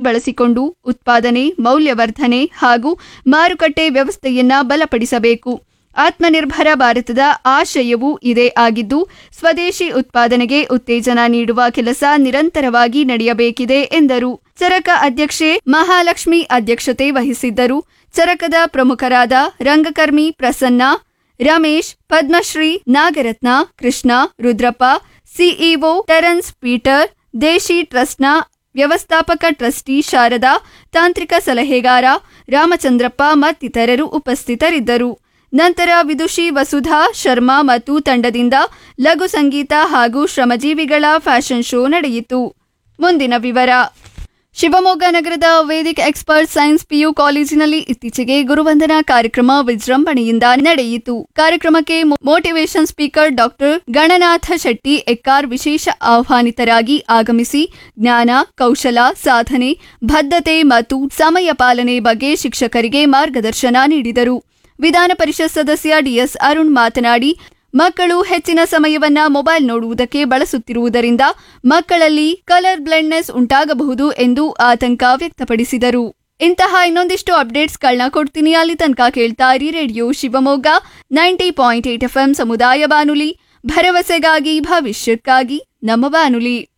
ಬಳಸಿಕೊಂಡು ಉತ್ಪಾದನೆ ಮೌಲ್ಯವರ್ಧನೆ ಹಾಗೂ ಮಾರುಕಟ್ಟೆ ವ್ಯವಸ್ಥೆಯನ್ನ ಬಲಪಡಿಸಬೇಕು ಆತ್ಮನಿರ್ಭರ ಭಾರತದ ಆಶಯವೂ ಇದೇ ಆಗಿದ್ದು ಸ್ವದೇಶಿ ಉತ್ಪಾದನೆಗೆ ಉತ್ತೇಜನ ನೀಡುವ ಕೆಲಸ ನಿರಂತರವಾಗಿ ನಡೆಯಬೇಕಿದೆ ಎಂದರು ಚರಕ ಅಧ್ಯಕ್ಷೆ ಮಹಾಲಕ್ಷ್ಮಿ ಅಧ್ಯಕ್ಷತೆ ವಹಿಸಿದ್ದರು ಚರಕದ ಪ್ರಮುಖರಾದ ರಂಗಕರ್ಮಿ Prasanna Ramesh Padmashri Nagaratna Krishna Rudrappa CEO Terence Peter Deshi ಟ್ರಸ್ಟ್ನ ವ್ಯವಸ್ಥಾಪಕ ಟ್ರಸ್ಟಿ ಶಾರದಾ ತಾಂತ್ರಿಕ ಸಲಹೆಗಾರ ರಾಮಚಂದ್ರಪ್ಪ ಮತ್ತಿತರರು ಉಪಸ್ಥಿತರಿದ್ದರು ನಂತರ ವಿದುಷಿ ವಸುಧಾ ಶರ್ಮಾ ಮತ್ತು ತಂಡದಿಂದ ಲಘು ಸಂಗೀತ ಹಾಗೂ ಶ್ರಮಜೀವಿಗಳ ಫ್ಯಾಷನ್ ಶೋ ನಡೆಯಿತು ಮುಂದಿನ ವಿವರ ಶಿವಮೊಗ್ಗ ನಗರದ ವೇದಿಕ್ ಎಕ್ಸ್ಪರ್ಟ್ ಸೈನ್ಸ್ ಪಿಯು ಕಾಲೇಜಿನಲ್ಲಿ ಇತ್ತೀಚೆಗೆ ಗುರುವಂದನಾ ಕಾರ್ಯಕ್ರಮ ವಿಜೃಂಭಣೆಯಿಂದ ನಡೆಯಿತು ಕಾರ್ಯಕ್ರಮಕ್ಕೆ motivation speaker doctor Gananatha Shetty Ekkar ವಿಶೇಷ ಆಹ್ವಾನಿತರಾಗಿ ಆಗಮಿಸಿ ಜ್ಞಾನ ಕೌಶಲ ಸಾಧನೆ ಬದ್ಧತೆ ಮತ್ತು ಸಮಯ ಪಾಲನೆ ಬಗ್ಗೆ ಶಿಕ್ಷಕರಿಗೆ ಮಾರ್ಗದರ್ಶನ ನೀಡಿದರು ವಿಧಾನ ಪರಿಷತ್ ಸದಸ್ಯ ಡಿಎಸ್ ಅರುಣ್ ಮಾತನಾಡಿ ಮಕ್ಕಳು ಹೆಚ್ಚಿನ ಸಮಯವನ್ನ ಮೊಬೈಲ್ ನೋಡುವುದಕ್ಕೆ ಬಳಸುತ್ತಿರುವುದರಿಂದ ಮಕ್ಕಳಲ್ಲಿ ಕಲರ್ ಬ್ಲೈಂಡ್ನೆಸ್ ಉಂಟಾಗಬಹುದು ಎಂದು ಆತಂಕ ವ್ಯಕ್ತಪಡಿಸಿದರು ಇಂತಹ ಇನ್ನೊಂದಿಷ್ಟು ಅಪ್ಡೇಟ್ಸ್ಗಳನ್ನ ಕೊಡ್ತೀನಿ ಅಲ್ಲಿ ತನಕ ಕೇಳ್ತಾ ಇರಿ radio Shivamogga ninety point eight F ಸಮುದಾಯ ಬಾನುಲಿ ಭರವಸೆಗಾಗಿ ಭವಿಷ್ಯಕ್ಕಾಗಿ ನಮ್ಮ ಬಾನುಲಿ